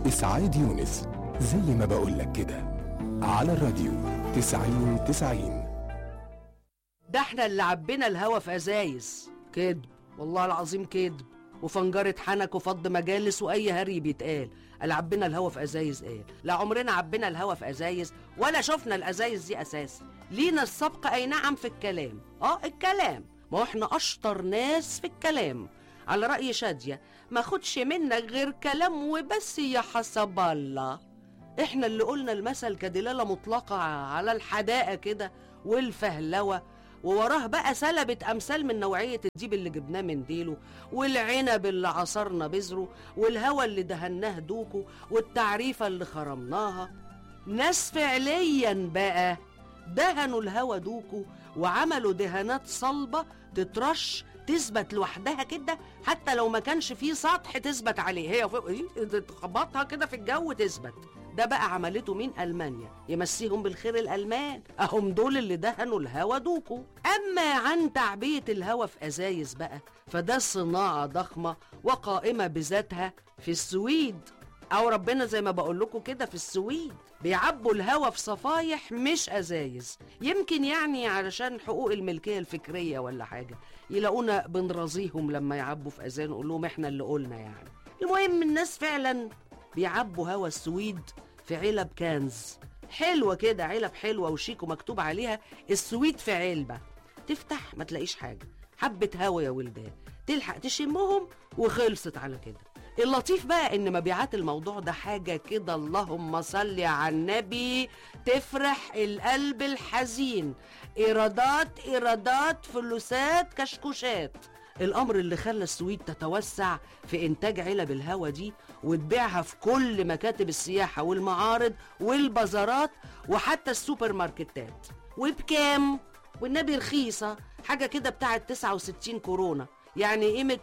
إسعاد يونس زي ما بقولك كده على الراديو تسعين تسعين ده احنا اللي عبينا الهوا في ازايز كدب والله العظيم كدب وفنجرة حنك وفض مجالس واي هري بيتقال اللي عبينا الهوا في ازايز قال لا عمرنا عبينا الهوا في ازايز ولا شفنا الازايز دي اساسا لينا السبق اي نعم في الكلام اه الكلام ما هو احنا اشطر ناس في الكلام على رأي شادية ما خدش منك غير كلام وبس يا حسب الله احنا اللي قلنا المثل كدلالة مطلقة على الحداقة كده والفهلوة ووراه بقى سلبت أمثال من نوعية الديب اللي جبناه من ديله والعنب اللي عصرنا بذره والهوى اللي دهناه دوكو والتعريفة اللي خرمناها ناس فعليا بقى دهنوا الهوى دوكو وعملوا دهانات صلبة تترش تثبت لوحدها كده حتى لو ما كانش فيه سطح تثبت عليه هي فوق تخبطها كده في الجو تثبت ده بقى عملته مين ألمانيا يمسيهم بالخير الألمان أهم دول اللي دهنوا الهوا دوكو أما عن تعبية الهوا في أزايز بقى فده صناعة ضخمة وقائمة بذاتها في السويد أو ربنا زي ما بقول لكم كده في السويد بيعبوا الهوا في صفايح مش أزايز يمكن يعني علشان حقوق الملكية الفكرية ولا حاجة يلاقونا بنرازيهم لما يعبوا في أذان نقول لهم إحنا اللي قلنا يعني المهم الناس فعلا بيعبوا هوا السويد في علب كنز حلوة كده علب حلوة وشيك ومكتوب عليها السويد في علبة تفتح ما تلاقيش حاجة حبة هوا يا ولدان تلحق تشمهم وخلصت على كده اللطيف بقى ان مبيعات الموضوع ده حاجة كده اللهم صل على النبي تفرح القلب الحزين ايرادات ايرادات فلوسات كشكوشات الامر اللي خلى السويد تتوسع في انتاج علب الهوا دي وتبيعها في كل مكاتب السياحة والمعارض والبازارات وحتى السوبر ماركتات وبكام والنبي رخيصة حاجة كده بتاعت 69 كورونا يعني قيمة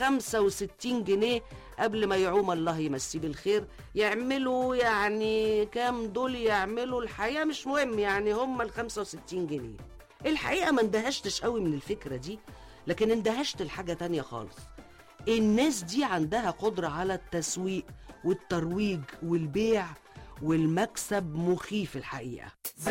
65 جنيه قبل ما يعوم الله يمسيه بالخير يعملوا يعني كام دول يعملوا الحقيقة مش مهم يعني هم ال 65 جنيه الحقيقة ما اندهشتش قوي من الفكرة دي لكن اندهشت لحاجة تانية خالص الناس دي عندها قدرة على التسويق والترويج والبيع والمكسب مخيف الحقيقة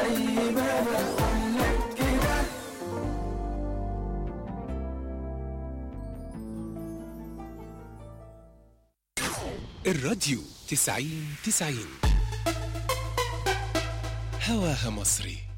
الراديو تسعين تسعين هواها مصري